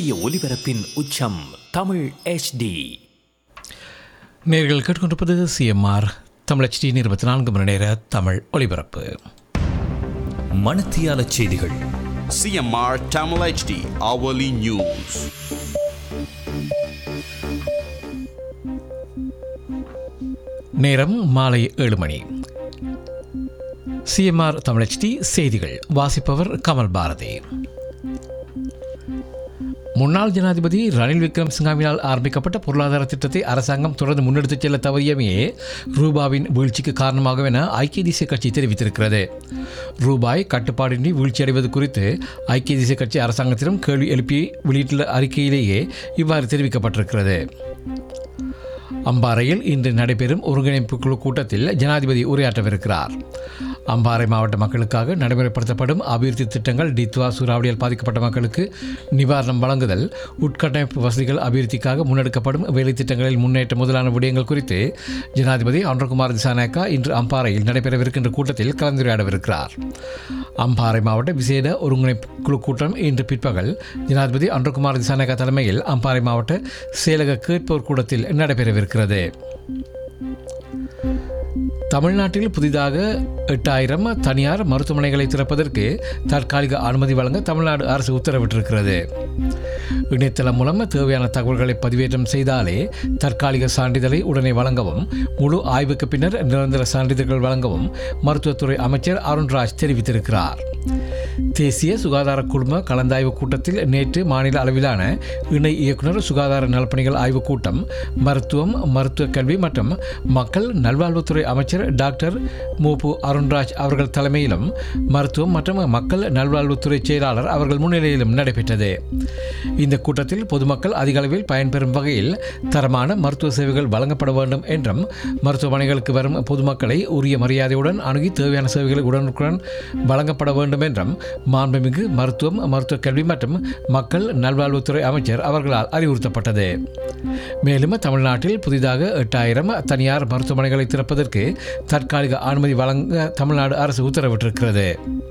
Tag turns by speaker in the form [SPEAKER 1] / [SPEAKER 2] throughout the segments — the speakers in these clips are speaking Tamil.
[SPEAKER 1] சூரிய ஒளிபரப்பின் உச்சம் தமிழ் HD
[SPEAKER 2] நேர்கள் கேட்டுக்கொண்டிருப்பது சிஎம்ஆர் தமிழச்சி இருபத்தி நான்கு மணி நேர தமிழ் ஒலிபரப்பு
[SPEAKER 1] மணத்தியால செய்திகள்
[SPEAKER 3] CMR Tamil HD hourly news.
[SPEAKER 2] நேரம் மாலை ஏழு மணி சிஎம்ஆர் தமிழச்சி செய்திகள் வாசிப்பவர் கமல் பாரதி முன்னாள் ஜனாதிபதி ரணில் விக்ரம்சிங்காவினால் ஆரம்பிக்கப்பட்ட பொருளாதார திட்டத்தை அரசாங்கம் தொடர்ந்து முன்னெடுத்துச் செல்ல தவறியமையே ரூபாவின் வீழ்ச்சிக்கு காரணமாகும் என ஐக்கிய தேசிய கட்சி தெரிவித்திருக்கிறது ரூபாய் கட்டுப்பாடின்றி வீழ்ச்சியடைவது குறித்து ஐக்கிய தேசிய கட்சி அரசாங்கத்திடம் கேள்வி எழுப்பி வெளியிட்டுள்ள அறிக்கையிலேயே இவ்வாறு தெரிவிக்கப்பட்டிருக்கிறது அம்பாறையில் இன்று நடைபெறும் ஒருங்கிணைப்பு குழு கூட்டத்தில் ஜனாதிபதி உரையாற்றவிருக்கிறார் அம்பாறை மாவட்ட மக்களுக்காக நடைமுறைப்படுத்தப்படும் அபிவிருத்தி திட்டங்கள் டித்வா சூறாவளியால் பாதிக்கப்பட்ட மக்களுக்கு நிவாரணம் வழங்குதல் உட்கட்டமைப்பு வசதிகள் அபிவிருத்திக்காக முன்னெடுக்கப்படும் வேலை திட்டங்களில் முன்னேற்ற முதலான விடயங்கள் குறித்து ஜனாதிபதி அன்றகுமார் திசாநாயக்கா இன்று அம்பாறையில் நடைபெறவிருக்கின்ற கூட்டத்தில் கலந்துரையாடவிருக்கிறார் அம்பாறை மாவட்ட விசேட ஒருங்கிணைப்பு குழு கூட்டம் இன்று பிற்பகல் ஜனாதிபதி அன்றகுமார் திசாநாயக்கா தலைமையில் அம்பாறை மாவட்ட செயலக கேட்போர் கூடத்தில் நடைபெறவிருக்கிறது தமிழ்நாட்டில் புதிதாக எட்டாயிரம் தனியார் மருத்துவமனைகளை திறப்பதற்கு தற்காலிக அனுமதி வழங்க தமிழ்நாடு அரசு உத்தரவிட்டிருக்கிறது இணையதளம் மூலம் தேவையான தகவல்களை பதிவேற்றம் செய்தாலே தற்காலிக சான்றிதழை உடனே வழங்கவும் முழு ஆய்வுக்கு பின்னர் நிரந்தர சான்றிதழ்கள் வழங்கவும் மருத்துவத்துறை அமைச்சர் அருண்ராஜ் தெரிவித்திருக்கிறார் தேசிய சுகாதார குழும கலந்தாய்வு கூட்டத்தில் நேற்று மாநில அளவிலான இணை இயக்குனர் சுகாதார நலப்பணிகள் ஆய்வுக் கூட்டம் மருத்துவம் மருத்துவ கல்வி மற்றும் மக்கள் நல்வாழ்வுத்துறை அமைச்சர் டாக்டர் மூபு அருண்ராஜ் அவர்கள் தலைமையிலும் மருத்துவம் மற்றும் மக்கள் நல்வாழ்வுத்துறை செயலாளர் அவர்கள் முன்னிலையிலும் நடைபெற்றது இந்த கூட்டத்தில் பொதுமக்கள் அதிக அளவில் பயன்பெறும் வகையில் தரமான மருத்துவ சேவைகள் வழங்கப்பட வேண்டும் என்றும் மருத்துவமனைகளுக்கு வரும் பொதுமக்களை உரிய மரியாதையுடன் அணுகி தேவையான சேவைகளை உடனுக்குடன் வழங்கப்பட வேண்டும் என்றும் மாண்புமிகு மருத்துவம் மருத்துவ கல்வி மற்றும் மக்கள் நல்வாழ்வுத்துறை அமைச்சர் அவர்களால் அறிவுறுத்தப்பட்டது மேலும் தமிழ்நாட்டில் புதிதாக எட்டாயிரம் தனியார் மருத்துவமனைகளை திறப்பதற்கு தற்காலிக அனுமதி வழங்க தமிழ்நாடு அரசு உத்தரவிட்டிருக்கிறது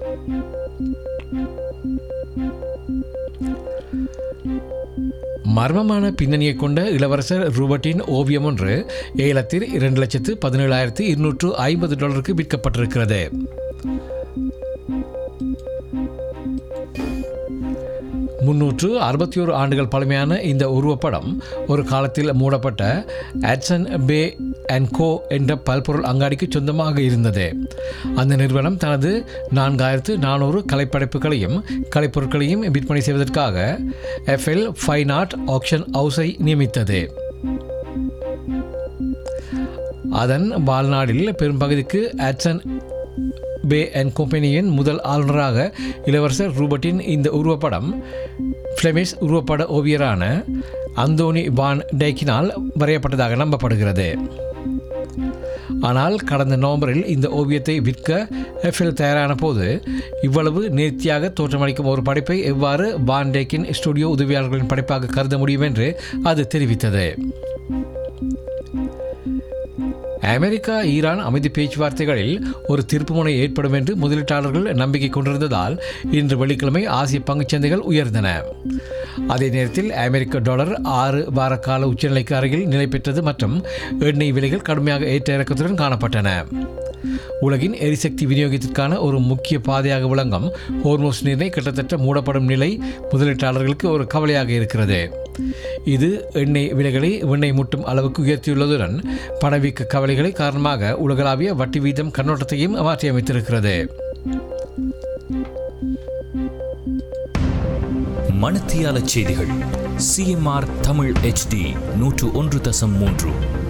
[SPEAKER 2] மர்மமான பின்னணியை கொண்ட இளவரசர் ரூபர்ட்டின் ஓவியம் ஒன்று ஏலத்தில் இரண்டு லட்சத்து பதினேழாயிரத்து இருநூற்று ஐம்பது டாலருக்கு விற்கப்பட்டிருக்கிறது முன்னூற்று அறுபத்தி ஒரு ஆண்டுகள் பழமையான இந்த உருவப்படம் ஒரு காலத்தில் மூடப்பட்ட ஆட்சன் பே அண்ட் கோ என்ற பல்பொருள் அங்காடிக்கு சொந்தமாக இருந்தது அந்த நிறுவனம் தனது நான்காயிரத்து நானூறு கலைப்படைப்புகளையும் கலைப்பொருட்களையும் விற்பனை செய்வதற்காக எஃப்எல் ஃபைன் ஆர்ட் ஆக்ஷன் ஹவுஸை நியமித்தது அதன் வாழ்நாளில் பெரும்பகுதிக்கு ஆட்சன் பே அண்ட் கம்பெனியின் முதல் ஆளுநராக இளவரசர் ரூபர்ட்டின் இந்த உருவப்படம் ஃப்ளெமிஷ் உருவப்பட ஓவியரான அந்தோனி வான் டேக்கினால் வரையப்பட்டதாக நம்பப்படுகிறது ஆனால் கடந்த நவம்பரில் இந்த ஓவியத்தை விற்க எஃப்எல் தயாரான போது இவ்வளவு நேர்த்தியாக தோற்றமளிக்கும் ஒரு படைப்பை எவ்வாறு வான் டேக்கின் ஸ்டுடியோ உதவியாளர்களின் படைப்பாக கருத முடியும் என்று அது தெரிவித்தது அமெரிக்கா ஈரான் அமைதி பேச்சுவார்த்தைகளில் ஒரு திருப்புமுனை ஏற்படும் என்று முதலீட்டாளர்கள் நம்பிக்கை கொண்டிருந்ததால் இன்று வெள்ளிக்கிழமை ஆசிய பங்குச்சந்தைகள் உயர்ந்தன அதே நேரத்தில் அமெரிக்க டாலர் ஆறு வார கால உச்சநிலைக்கு அருகில் நிலை பெற்றது மற்றும் எண்ணெய் விலைகள் கடுமையாக ஏற்ற இறக்கத்துடன் காணப்பட்டன உலகின் எரிசக்தி விநியோகத்திற்கான ஒரு முக்கிய பாதையாக விளங்கும் ஹோர்மோஸ் நீரை கிட்டத்தட்ட மூடப்படும் நிலை முதலீட்டாளர்களுக்கு ஒரு கவலையாக இருக்கிறது இது எண்ணெய் விலைகளை வெண்ணெய் முட்டும் அளவுக்கு உயர்த்தியுள்ளதுடன் பணவீக்க கவலைகளை காரணமாக உலகளாவிய வட்டி வீதம் கண்ணோட்டத்தையும் மாற்றியமைத்திருக்கிறது
[SPEAKER 1] மணத்தியால செய்திகள் சிஎம்ஆர் தமிழ் HD நூற்று ஒன்று தசம் மூன்று